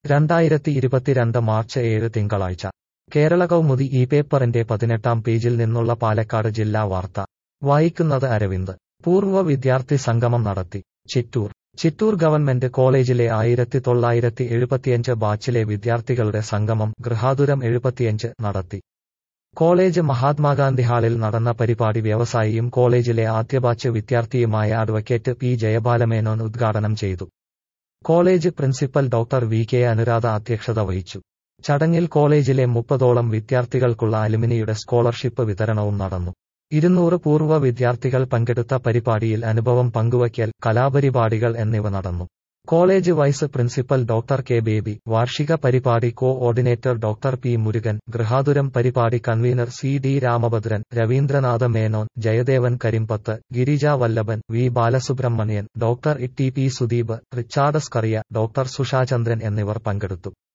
രണ്ടായിരത്തി ഇരുപത്തിരണ്ട് മാർച്ച് ഏഴ് തിങ്കളാഴ്ച കേരള കൗമുദി ഈ പേപ്പറിന്റെ പതിനെട്ടാം പേജിൽ നിന്നുള്ള പാലക്കാട് ജില്ലാ വാർത്ത വായിക്കുന്നത് അരവിന്ദ് പൂർവ്വ വിദ്യാർത്ഥി സംഗമം നടത്തി ചിറ്റൂർ ചിറ്റൂർ ഗവൺമെന്റ് കോളേജിലെ ആയിരത്തി തൊള്ളായിരത്തി എഴുപത്തിയഞ്ച് ബാച്ചിലെ വിദ്യാർത്ഥികളുടെ സംഗമം ഗൃഹാതുരം എഴുപത്തിയഞ്ച് നടത്തി കോളേജ് മഹാത്മാഗാന്ധി ഹാളിൽ നടന്ന പരിപാടി വ്യവസായിയും കോളേജിലെ ആദ്യ ബാച്ച് വിദ്യാർത്ഥിയുമായ അഡ്വക്കേറ്റ് പി ജയബാലമേനോൻ ഉദ്ഘാടനം ചെയ്തു college principal doctor V K Anuradha അധ്യക്ഷത വഹിച്ചു ചടങ്ങിൽ കോളേജിലെ മുപ്പതോളം വിദ്യാർത്ഥികൾക്കുള്ള അലുമിനിയുടെ സ്കോളർഷിപ്പ് വിതരണവും നടന്നു ഇരുന്നൂറ് പൂർവ്വ വിദ്യാർത്ഥികൾ പങ്കെടുത്ത പരിപാടിയിൽ അനുഭവം പങ്കുവയ്ക്കൽ കലാപരിപാടികൾ എന്നിവ നടന്നു college vice principal doctor K Baby വാർഷിക പരിപാടി coordinator doctor P Murugan ഗൃഹാതുരം പരിപാടി convener C D Ramabhadran Ravindranatha Menon Jayadevan Karimbath Girija Vallabhan V Balasubramanian doctor T P Sudeep Richards Kariya doctor സുഷാചന്ദ്രൻ എന്നിവർ പങ്കെടുത്തു